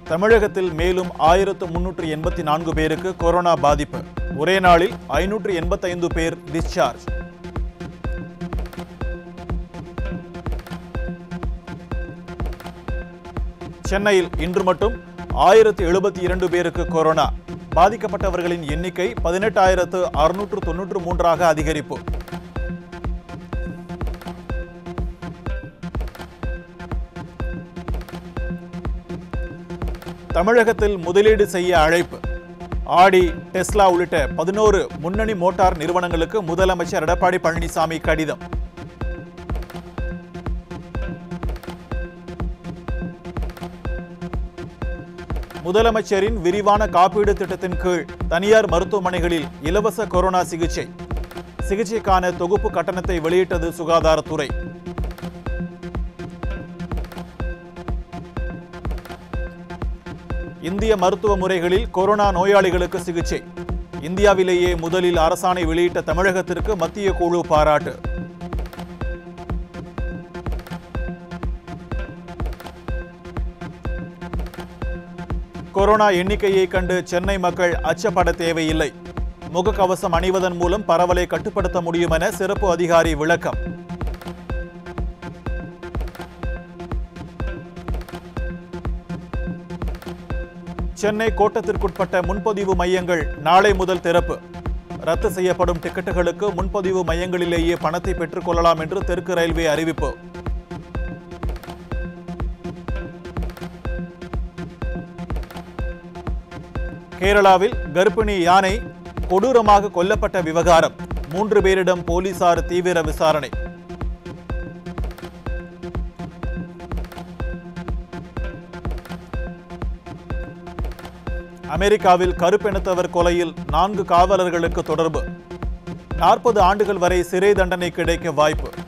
தமிழகத்தில் மேலும் ஆயிரத்து முன்னூற்று எண்பத்தி நான்கு பேருக்கு கொரோனா பாதிப்பு ஒரே நாளில் ஐநூற்று எண்பத்தைந்து பேர் டிஸ்சார்ஜ் சென்னையில் இன்று மட்டும் ஆயிரத்து எழுபத்தி இரண்டு பேருக்கு கொரோனா பாதிக்கப்பட்டவர்களின் எண்ணிக்கை பதினெட்டாயிரத்து அறுநூற்று தொன்னூற்று மூன்றாக அதிகரிப்பு தமிழகத்தில் முதலீடு செய்ய அழைப்பு ஆடி டெஸ்லா உள்ளிட்ட பதினோரு முன்னணி மோட்டார் நிறுவனங்களுக்கு முதலமைச்சர் எடப்பாடி பழனிசாமி கடிதம் முதலமைச்சரின் விரிவான காப்பீடு திட்டத்தின் கீழ் தனியார் மருத்துவமனைகளில் இலவச கொரோனா சிகிச்சை சிகிச்சைக்கான தொகுப்பு கட்டணத்தை வெளியிட்டது சுகாதாரத்துறை இந்திய மருத்துவ முறைகளில் கொரோனா நோயாளிகளுக்கு சிகிச்சை இந்தியாவிலேயே முதலில் அரசாணை வெளியிட்ட தமிழகத்திற்கு மத்திய குழு பாராட்டு கொரோனா எண்ணிக்கையை கண்டு சென்னை மக்கள் அச்சப்பட தேவையில்லை முகக்கவசம் அணிவதன் மூலம் பரவலை கட்டுப்படுத்த முடியும் என சிறப்பு அதிகாரி விளக்கம் சென்னை கோட்டத்திற்குட்பட்ட முன்பதிவு மையங்கள் நாளை முதல் திறப்பு ரத்து செய்யப்படும் டிக்கெட்டுகளுக்கு முன்பதிவு மையங்களிலேயே பணத்தை பெற்றுக் கொள்ளலாம் என்று தெற்கு ரயில்வே அறிவிப்பு கேரளாவில் கர்ப்பிணி யானை கொடூரமாக கொல்லப்பட்ட விவகாரம் மூன்று பேரிடம் போலீசார் தீவிர விசாரணை அமெரிக்காவில் கருப்பினத்தவர் கொலையில் நான்கு காவலர்களுக்கு தொடர்பு நாற்பது ஆண்டுகள் வரை சிறை தண்டனை கிடைக்க வாய்ப்பு